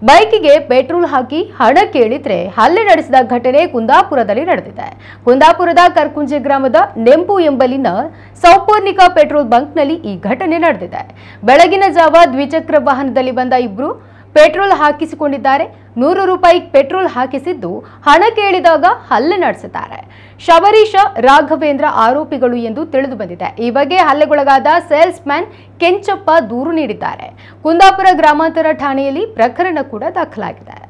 ಬೈಕಿಗೆ ಪೆಟ್ರೋಲ್ ಹಾಕಿ ಹಣ ಕೇಳಿದ್ರೆ ಹಲ್ಲೆ ನಡೆಸಿದ ಘಟನೆ ಕುಂದಾಪುರದಲ್ಲಿ ನಡೆದಿದೆ ಕುಂದಾಪುರದ ಕರ್ಕುಂಜೆ ಗ್ರಾಮದ ನೆಂಪು ಎಂಬಲಿನ ಸೌಪರ್ಣಿಕ ಪೆಟ್ರೋಲ್ ಬಂಕ್ನಲ್ಲಿ ಈ ಘಟನೆ ನಡೆದಿದೆ ಬೆಳಗಿನ ಜಾವ ದ್ವಿಚಕ್ರ ವಾಹನದಲ್ಲಿ ಬಂದ ಇಬ್ರು ಪೆಟ್ರೋಲ್ ಹಾಕಿಸಿಕೊಂಡಿದ್ದಾರೆ ನೂರು ರೂಪಾಯಿ ಪೆಟ್ರೋಲ್ ಹಾಕಿಸಿದ್ದು ಹಣ ಕೇಳಿದಾಗ ಹಲ್ಲೆ ನಡೆಸಿದ್ದಾರೆ ಶಬರೀಶ ರಾಘವೇಂದ್ರ ಆರೋಪಿಗಳು ಎಂದು ತಿಳಿದು ಬಂದಿದೆ ಈ ಬಗ್ಗೆ ಹಲ್ಲೆಗೊಳಗಾದ ಸೇಲ್ಸ್ ಮ್ಯಾನ್ ಕೆಂಚಪ್ಪ ದೂರು ನೀಡಿದ್ದಾರೆ ಕುಂದಾಪುರ ಗ್ರಾಮಾಂತರ ಠಾಣೆಯಲ್ಲಿ ಪ್ರಕರಣ ಕೂಡ ದಾಖಲಾಗಿದೆ